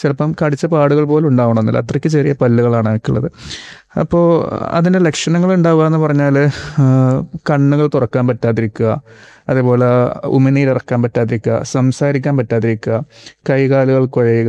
ചിലപ്പം കടിച്ച പാടുകൾ പോലും ഉണ്ടാവണമെന്നില്ല അത്രയ്ക്ക് ചെറിയ പല്ലുകളാണ് അവയ്ക്കുള്ളത് അപ്പോൾ അതിൻ്റെ ലക്ഷണങ്ങൾ ഉണ്ടാവുക എന്ന് പറഞ്ഞാൽ കണ്ണുകൾ തുറക്കാൻ പറ്റാതിരിക്കുക അതേപോലെ ഉമിനീരിറക്കാൻ പറ്റാതിരിക്കുക സംസാരിക്കാൻ പറ്റാതിരിക്കുക കൈകാലുകൾ കുഴയുക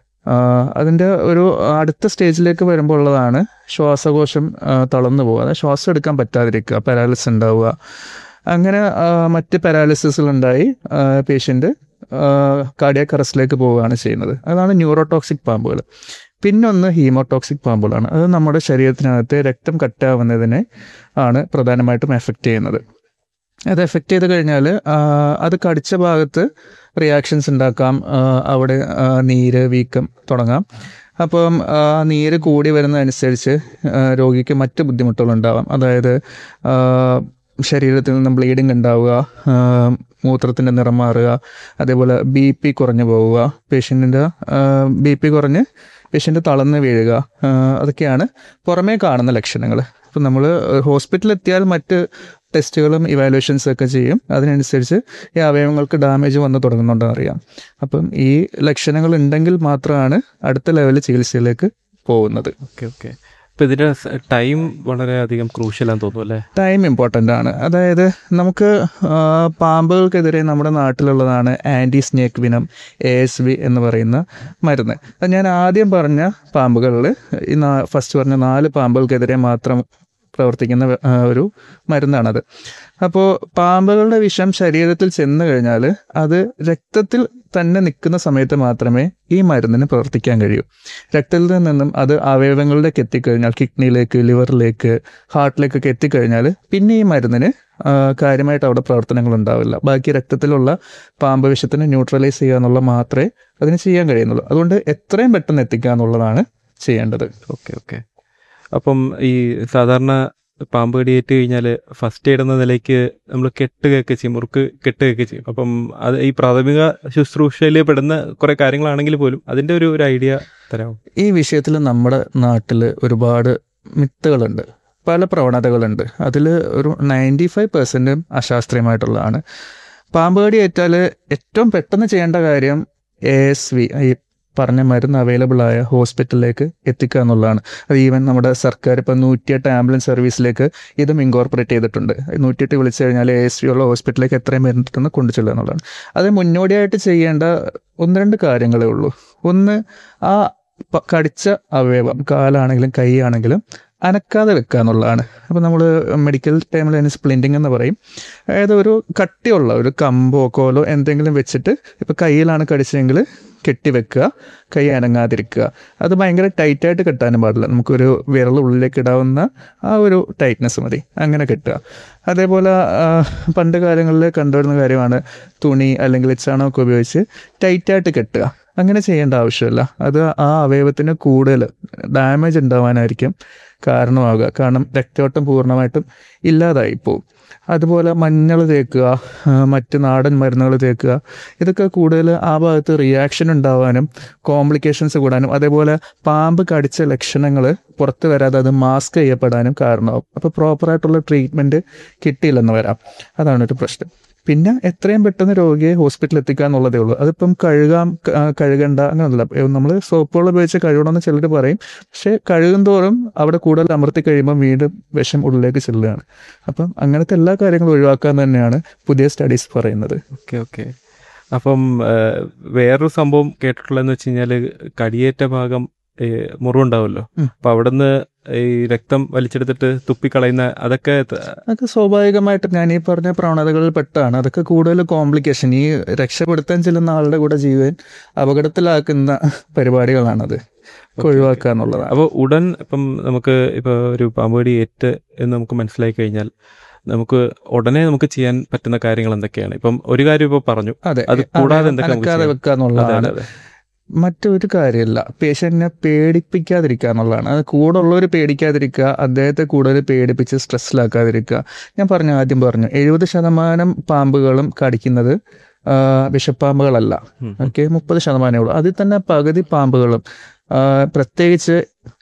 അതിൻ്റെ ഒരു അടുത്ത സ്റ്റേജിലേക്ക് വരുമ്പോൾ ഉള്ളതാണ് ശ്വാസകോശം ആ, തളർന്നു പോകുക അതായത് ശ്വാസം എടുക്കാൻ പറ്റാതിരിക്കുക പാരാലിസിസ് ഉണ്ടാവുക അങ്ങനെ ആ, മറ്റ് പാരാലിസിസുകളുണ്ടായി പേഷ്യൻ്റ് കാർഡിയാക് അറസ്റ്റിലേക്ക് പോവുകയാണ് ചെയ്യുന്നത് അതാണ് ന്യൂറോടോക്സിക് പാമ്പുകൾ പിന്നൊന്ന് ഹീമോടോക്സിക് പാമ്പുകളാണ് അത് നമ്മുടെ ശരീരത്തിനകത്ത് രക്തം കട്ടാവുന്നതിനെ ആണ് പ്രധാനമായിട്ടും എഫക്റ്റ് ചെയ്യുന്നത് അത് എഫക്റ്റ് ചെയ്ത് കഴിഞ്ഞാൽ അത് കടിച്ച ഭാഗത്ത് റിയാക്ഷൻസ് ഉണ്ടാക്കാം ആ, അവിടെ ആ, നീര് വീക്കം തുടങ്ങാം അപ്പം ആ, നീര് കൂടി വരുന്നതനുസരിച്ച് ആ, രോഗിക്ക് മറ്റ് ബുദ്ധിമുട്ടുകളുണ്ടാവാം അതായത് ആ, ശരീരത്തിൽ നിന്നും ബ്ലീഡിങ് ഉണ്ടാവുക ആ, മൂത്രത്തിൻ്റെ നിറം മാറുക അതേപോലെ ബി പി കുറഞ്ഞു പോവുക പേഷ്യൻറ്റിൻ്റെ ബി പി കുറഞ്ഞ് പേഷ്യൻ്റ് തളർന്ന് വീഴുക ആ, അതൊക്കെയാണ് പുറമേ കാണുന്ന ലക്ഷണങ്ങൾ അപ്പം നമ്മൾ ഹോസ്പിറ്റലിൽ എത്തിയാൽ മറ്റ് ടെസ്റ്റുകളും ഇവാലുവേഷൻസും ഒക്കെ ചെയ്യും അതിനനുസരിച്ച് ഈ അവയവങ്ങൾക്ക് ഡാമേജ് വന്ന് തുടങ്ങുന്നുണ്ടെന്ന് അറിയാം അപ്പം ഈ ലക്ഷണങ്ങൾ ഉണ്ടെങ്കിൽ മാത്രമാണ് അടുത്ത ലെവലിൽ ചികിത്സയിലേക്ക് പോകുന്നത് ഓക്കെ ഓക്കെ അപ്പോൾ ഇതിൻ്റെ ടൈം വളരെയധികം ക്രൂഷ്യലാന്ന് തോന്നുന്നു അല്ലേ ടൈം ഇമ്പോർട്ടൻ്റ് ആണ് അതായത് നമുക്ക് ആ, പാമ്പുകൾക്കെതിരെ നമ്മുടെ നാട്ടിലുള്ളതാണ് anti snake venom A S V എന്ന് പറയുന്ന മരുന്ന് അത് ഞാൻ ആദ്യം പറഞ്ഞ പാമ്പുകളിൽ ഈ ഫസ്റ്റ് പറഞ്ഞ നാല് പാമ്പുകൾക്കെതിരെ മാത്രം പ്രവർത്തിക്കുന്ന ആ, ഒരു മരുന്നാണത് അപ്പോൾ പാമ്പുകളുടെ വിഷം ശരീരത്തിൽ ചെന്ന് കഴിഞ്ഞാൽ അത് രക്തത്തിൽ തന്നെ നിൽക്കുന്ന സമയത്ത് മാത്രമേ ഈ മരുന്നിന് പ്രവർത്തിക്കാൻ കഴിയൂ രക്തത്തിൽ നിന്നും അത് അവയവങ്ങളിലേക്ക് എത്തിക്കഴിഞ്ഞാൽ കിഡ്നിയിലേക്ക് ലിവറിലേക്ക് ഹാർട്ടിലേക്കൊക്കെ എത്തിക്കഴിഞ്ഞാൽ പിന്നെ ഈ മരുന്നിന് ആ, കാര്യമായിട്ട് അവിടെ പ്രവർത്തനങ്ങൾ ഉണ്ടാവില്ല ബാക്കി രക്തത്തിലുള്ള പാമ്പ് വിഷത്തിനെ ന്യൂട്രലൈസ് ചെയ്യുക എന്നുള്ള മാത്രമേ അതിന് ചെയ്യാൻ കഴിയുന്നുള്ളൂ അതുകൊണ്ട് എത്രയും പെട്ടെന്ന് എത്തിക്കുക എന്നുള്ളതാണ് ചെയ്യേണ്ടത് ഓക്കെ ഓക്കെ അപ്പം ഈ സാധാരണ പാമ്പ് കടിയേറ്റ് കഴിഞ്ഞാൽ ഫസ്റ്റ് എയ്ഡ് എന്ന നിലയ്ക്ക് നമ്മൾ കെട്ടുകയൊക്കെ ചെയ്യും മുറുക്ക് കെട്ടുകയൊക്കെ ചെയ്യും അപ്പം അത് ഈ പ്രാഥമിക ശുശ്രൂഷയിൽ പെടുന്ന കുറേ കാര്യങ്ങളാണെങ്കിൽ പോലും അതിൻ്റെ ഒരു ഒരു ഐഡിയ തരാമോ ഈ വിഷയത്തിൽ നമ്മുടെ നാട്ടിൽ ഒരുപാട് മിത്തുകളുണ്ട് പല പ്രവണതകളുണ്ട് അതിൽ ഒരു നയൻറ്റി ഫൈവ് പെർസെൻറ്റും അശാസ്ത്രീയമായിട്ടുള്ളതാണ് പാമ്പ് കടി ഏറ്റാൽ ഏറ്റവും പെട്ടെന്ന് ചെയ്യേണ്ട കാര്യം എ എസ് വി ഈ പറഞ്ഞ മരുന്ന് അവൈലബിൾ ആയ ഹോസ്പിറ്റലിലേക്ക് എത്തിക്കുക എന്നുള്ളതാണ് അത് ഈവൻ നമ്മുടെ സർക്കാർ ഇപ്പം നൂറ്റിയെട്ട് ആംബുലൻസ് സർവീസിലേക്ക് ഇതും ഇൻകോർപ്പറേറ്റ് ചെയ്തിട്ടുണ്ട് നൂറ്റിയെട്ട് വിളിച്ചു കഴിഞ്ഞാൽ എ എസ് വി ഉള്ള ഹോസ്പിറ്റലിലേക്ക് എത്രയും പേരുണ്ടെന്ന് കൊണ്ടു ചെല്ലുക എന്നുള്ളതാണ് അത് മുന്നോടിയായിട്ട് ചെയ്യേണ്ട ഒന്ന് രണ്ട് കാര്യങ്ങളേ ഉള്ളൂ ഒന്ന് ആ പ- കടിച്ച അവയവം കാലാണെങ്കിലും കൈ ആണെങ്കിലും അനക്കാതെ വെക്കുക എന്നുള്ളതാണ് അപ്പോൾ നമ്മൾ മെഡിക്കൽ ടൈമിൽ അതിന് സ്പ്ലിൻറ്റിങ് എന്ന് പറയും അതായത് ഒരു കട്ടിയുള്ള ഒരു കമ്പോ കോലോ എന്തെങ്കിലും വെച്ചിട്ട് ഇപ്പോൾ കയ്യിലാണ് കടിച്ചതെങ്കിൽ കെട്ടി വെക്കുക കൈ അനങ്ങാതിരിക്കുക അത് ഭയങ്കര ടൈറ്റായിട്ട് കെട്ടാനും പാടില്ല നമുക്കൊരു വിരൽ ഉള്ളിലേക്ക് ഇടാവുന്ന ആ ഒരു ടൈറ്റ്നെസ് മതി അങ്ങനെ കെട്ടുക അതേപോലെ ആ, പണ്ട് കാലങ്ങളിൽ കണ്ടുവരുന്ന കാര്യമാണ് തുണി അല്ലെങ്കിൽ ചാണകമൊക്കെ ഉപയോഗിച്ച് ടൈറ്റായിട്ട് കെട്ടുക അങ്ങനെ ചെയ്യേണ്ട ആവശ്യമില്ല അത് ആ അവയവത്തിന് കൂടുതൽ ഡാമേജ് ഉണ്ടാവാനായിരിക്കും കാരണമാകുക കാരണം രക്തയോട്ടം പൂർണ്ണമായിട്ടും ഇല്ലാതായി പോകും അതുപോലെ മഞ്ഞൾ തേക്കുക ആ, മറ്റ് നാടൻ മരുന്നുകൾ തേക്കുക ഇതൊക്കെ കൂടുതൽ ആ ഭാഗത്ത് റിയാക്ഷൻ ഉണ്ടാവാനും കോംപ്ലിക്കേഷൻസ് കൂടാനും അതേപോലെ പാമ്പ് കടിച്ച ലക്ഷണങ്ങൾ പുറത്ത് വരാതെ അത് മാസ്ക് ചെയ്യപ്പെടാനും കാരണമാവും അപ്പോൾ പ്രോപ്പറായിട്ടുള്ള ട്രീറ്റ്മെൻറ്റ് കിട്ടിയില്ലെന്ന് വരാം അതാണ് ഒരു പ്രശ്നം പിന്നെ എത്രയും പെട്ടെന്ന് രോഗിയെ ഹോസ്പിറ്റലിൽ എത്തിക്കുക എന്നുള്ളതേ ഉള്ളൂ അതിപ്പം കഴുകാം ക- ആ, കഴുകണ്ട അങ്ങനെയല്ല നമ്മൾ സോപ്പുകൾ ഉപയോഗിച്ച് കഴുകണമെന്ന് ചിലർ പറയും പക്ഷേ കഴുകും തോറും അവിടെ കൂടുതൽ അമർത്തി കഴിയുമ്പോൾ വീണ്ടും വിഷം ഉള്ളിലേക്ക് ചെല്ലുകയാണ് അപ്പം അങ്ങനത്തെ എല്ലാ കാര്യങ്ങളും ഒഴിവാക്കാൻ തന്നെയാണ് പുതിയ സ്റ്റഡീസ് പറയുന്നത് ഓക്കെ ഓക്കെ അപ്പം ആ, വേറൊരു സംഭവം കേട്ടിട്ടുള്ളതെന്ന് വെച്ച് കഴിഞ്ഞാൽ കടിയേറ്റ ഭാഗം ഈ മുറിവുണ്ടാവുമല്ലോ ഉം. അപ്പം അവിടുന്ന് ഈ രക്തം വലിച്ചെടുത്തിട്ട് തുപ്പിക്കളയുന്ന അതൊക്കെ ത- അതൊക്കെ സ്വാഭാവികമായിട്ടും ഞാൻ ഈ പറഞ്ഞ പ്രവണതകളിൽ പെട്ടാണ് അതൊക്കെ കൂടുതൽ കോംപ്ലിക്കേഷൻ ഈ രക്ഷപ്പെടുത്താൻ ചെല്ലുന്ന ആളുടെ കൂടെ ജീവൻ അപകടത്തിലാക്കുന്ന പരിപാടികളാണത് ഒഴിവാക്കുക എന്നുള്ളതാണ് അപ്പോൾ ഉടൻ ഇപ്പം നമുക്ക് ഇപ്പോൾ ഒരു പാമ്പുകടി ഏറ്റ് എന്ന് നമുക്ക് മനസ്സിലായി കഴിഞ്ഞാൽ നമുക്ക് ഉടനെ നമുക്ക് ചെയ്യാൻ പറ്റുന്ന കാര്യങ്ങൾ എന്തൊക്കെയാണ് ഇപ്പം ഒരു കാര്യം ഇപ്പോൾ പറഞ്ഞു അതെ അത് കൂടാതെ എന്തൊക്കെ നമുക്ക് അനക്കാതെ ചെയ്യാം? വെക്കുക അതെ എന്നുള്ളതാണ് അതെ അതെ മറ്റൊരു കാര്യമില്ല പേഷ്യന്റിനെ പേടിപ്പിക്കാതിരിക്കുക എന്നുള്ളതാണ് അത് കൂടെ ഉള്ളവർ പേടിക്കാതിരിക്കുക അദ്ദേഹത്തെ കൂടുതൽ പേടിപ്പിച്ച് സ്ട്രെസ്സിലാക്കാതിരിക്കുക ഞാൻ പറഞ്ഞു ആദ്യം പറഞ്ഞു എഴുപത് ശതമാനം പാമ്പുകളും കടിക്കുന്നത് ആ, വിഷപ്പാമ്പുകളല്ല ഉം. ഓക്കെ മുപ്പത് ശതമാനമേ ഉള്ളൂ അതിൽ തന്നെ പകുതി പാമ്പുകളും ആ, പ്രത്യേകിച്ച്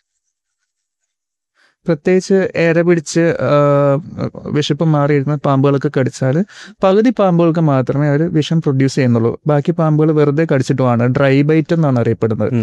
പ്രത്യേകിച്ച് ഏര പിടിച്ച് ആ, വിശപ്പ് മാറിയിരുന്ന പാമ്പുകളൊക്കെ കടിച്ചാൽ പകുതി പാമ്പുകൾക്ക് മാത്രമേ അവർ വിഷം പ്രൊഡ്യൂസ് ചെയ്യുന്നുള്ളൂ ബാക്കി പാമ്പുകൾ വെറുതെ കടിച്ചിട്ടുമാണ് ഡ്രൈ ബൈറ്റ് എന്നാണ് അറിയപ്പെടുന്നത്